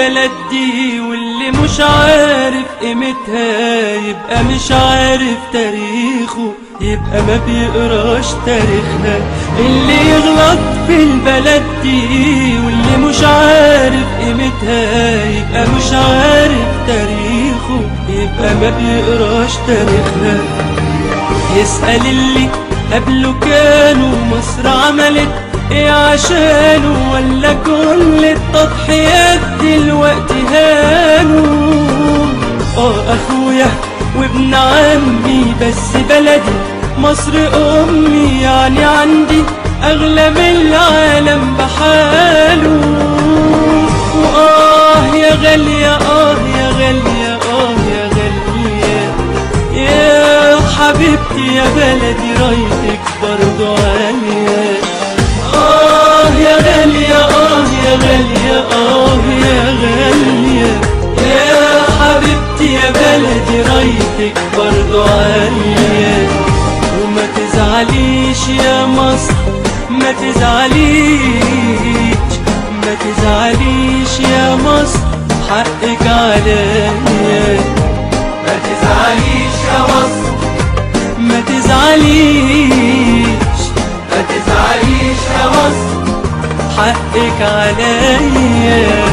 البلد دي واللي مش عارف قيمتها يبقى مش عارف تاريخه يبقى ما بيقراش تاريخنا اللي يغلط في البلد دي واللي مش عارف قيمتها يبقى مش عارف تاريخه يبقى ما بيقراش تاريخنا يسأل اللي قبله كانوا مصر عملت ايه عشانه ولا كل التضحيات دلوقتي هانوا اه اخويا وابن عمي بس بلدي مصر امي يعني عندي اغلى من العالم بحاله واه يا غالية اه يا غالية اه يا غالية يا حبيبتي يا بلدي رايتك برضو عالية آه يا غالية آه يا غالية آه يا غالية يا حبيبتي يا بلدي رايتك برضو عالية وما تزعليش يا مصر ما تزعليش ما تزعليش يا مصر حقك عليا ما تزعليش يا مصر ما تزعليش ما تزعليش يا مصر حقك عليا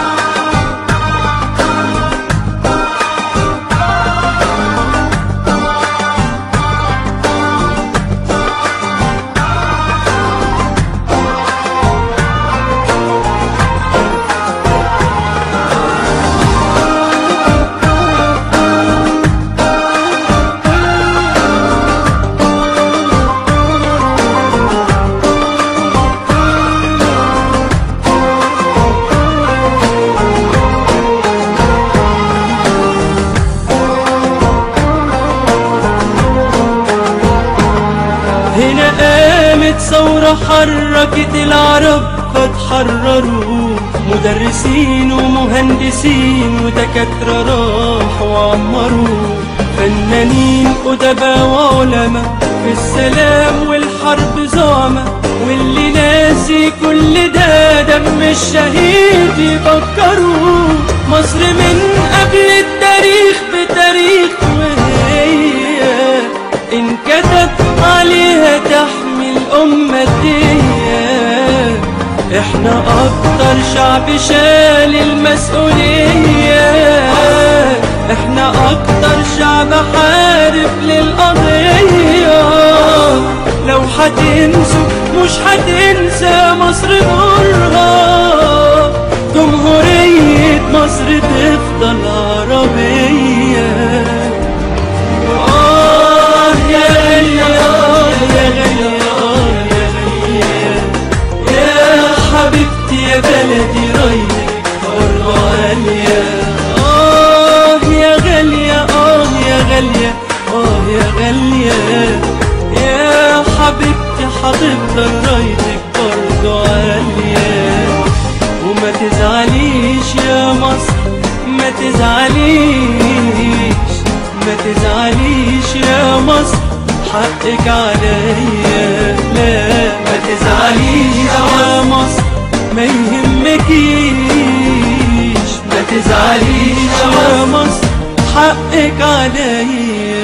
هنا قامت ثورة حركت العرب فتحرروا مدرسين ومهندسين ودكاترة راحوا وعمروا فنانين أدباء وعلماء في السلام والحرب زعمة واللي ناسي كل ده دم الشهيد يفكروا مصر من قبل التاريخ بتاريخ وهي انكتب عليها تحمي الأمة دي احنا أكتر شعب شال المسؤولية احنا أكتر شعب حارب للقضية لو هتنسوا مش هتنسى مصر نورها جمهورية مصر تفضل عربية آه يا غالية آه يا غالية آه يا غالية يا حبيبتي يا بلدي رايك برضو عالية آه يا غالية آه يا غالية آه يا غالية يا حبيبتي هتفضل رايتك برضو عالية وما تزعليش يا مصر ما تزعليش ما تزعليش يا مصر حقك عليا لا ما تزعليش يا مصر ما يهمكيش ما تزعليش يا يا مصر حقك عليا